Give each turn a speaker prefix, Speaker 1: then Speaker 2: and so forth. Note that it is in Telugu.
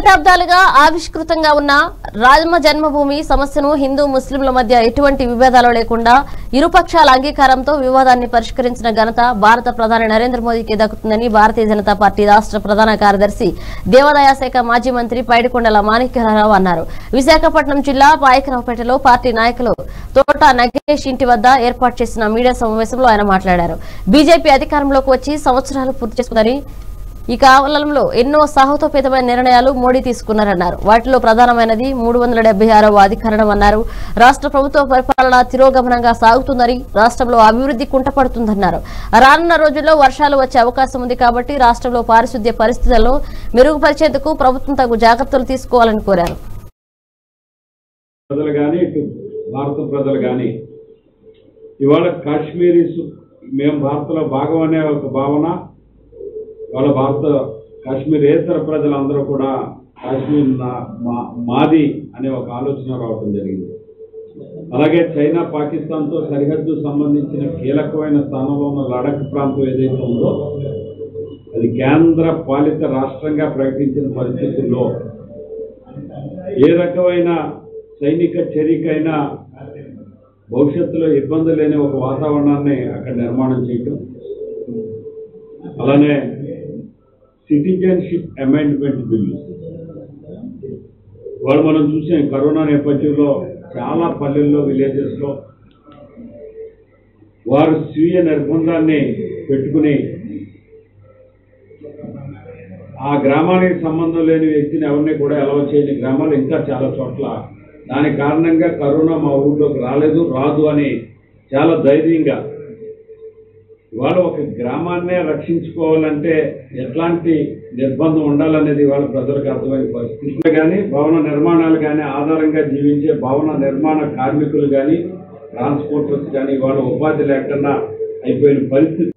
Speaker 1: శతాబ్దాలుగా ఆవిష్కృతంగా ఉన్న రామ జన్మభూమి సమస్యను హిందూ ముస్లింల మధ్య ఎటువంటి విభేదాలు లేకుండా ఇరుపక్షాల అంగీకారంతో వివాదాన్ని పరిష్కరించిన ఘనత భారత ప్రధాని నరేంద్ర మోదీకి దక్కుతుందని భారతీయ జనతా పార్టీ రాష్ట్ర ప్రధాన కార్యదర్శి దేవాదాయ శాఖ మాజీ మంత్రి పైడికొండల మాణిక్యరావు అన్నారు విశాఖపట్నం జిల్లా పాయకరావుపేటలో పార్టీ నాయకులు తోట నగేష్ ఇంటి వద్ద ఏర్పాటు చేసిన మీడియా సమావేశంలో ఆయన మాట్లాడారు బీజేపీ అధికారంలోకి వచ్చి సంవత్సరాలు పూర్తి చేసుకుందని ఈ కాలంలో ఎన్నో సాహసోపేతమైన నిర్ణయాలు మోడీ తీసుకున్నారన్నారు వాటిలో ప్రధానమైనది మూడు వందల డెబ్బై ఆరవ అధికరణం అన్నారు రాష్ట్ర ప్రభుత్వ పరిపాలన తిరోగమనంగా సాగుతుందని రాష్ట్రంలో అభివృద్ధి కుంటపడుతుందన్నారు రానున్న రోజుల్లో వర్షాలు వచ్చే అవకాశం ఉంది కాబట్టి రాష్ట్రంలో పారిశుద్ధ్య పరిస్థితులను మెరుగుపరిచేందుకు ప్రభుత్వం తగు జాగ్రత్తలు తీసుకోవాలని కోరారు
Speaker 2: ప్రజలు కానీ ఇటు భారత ప్రజలు కానీ ఇవాళ కాశ్మీరీస్ మేము భారత్లో భాగం అనే ఒక భావన వాళ్ళ భారత కాశ్మీరేతర ప్రజలందరూ కూడా కాశ్మీర్ నా- మా- మాది అనే ఒక ఆలోచన రావటం జరిగింది అలాగే చైనా పాకిస్తాన్తో సరిహద్దు సంబంధించిన కీలకమైన స్థానంలో ఉన్న లడఖ్ ప్రాంతం ఏదైతే ఉందో అది కేంద్ర పాలిత రాష్ట్రంగా ప్రకటించిన పరిస్థితుల్లో ఏ రకమైన సైనిక చర్యకైనా భవిష్యత్తులో ఇబ్బంది లేని ఒక వాతావరణాన్ని అక్కడ నిర్మాణం చేయటం అలానే సిటిజన్షిప్ అమెండ్మెంట్ బిల్లు వాళ్ళు మనం చూసాం కరోనా నేపథ్యంలో చాలా పల్లెల్లో విలేజెస్లో వారు స్వీయ నిర్బంధాన్ని పెట్టుకుని ఆ గ్రామానికి సంబంధం లేని వ్యక్తిని ఎవరిని కూడా ఎలవ చేయని గ్రామాలు ఇంకా చాలా చోట్ల దాని కారణంగా కరోనా మా ఊళ్ళోకి రాలేదు రాదు అని చాలా ధైర్యంగా ఇవాళ ఒక గ్రామాన్నే రక్షించుకోవాలంటే ఎట్లాంటి నిర్బంధం ఉండాలనేది వాళ్ళ ప్రజలకు అర్థమైన పరిస్థితి కానీ భవన నిర్మాణాలు కానీ ఆధారంగా జీవించే భవన నిర్మాణ కార్మికులు కానీ ట్రాన్స్పోర్టర్స్ కానీ వాళ్ళ ఉపాధి లేకుండా అయిపోయిన పరిస్థితి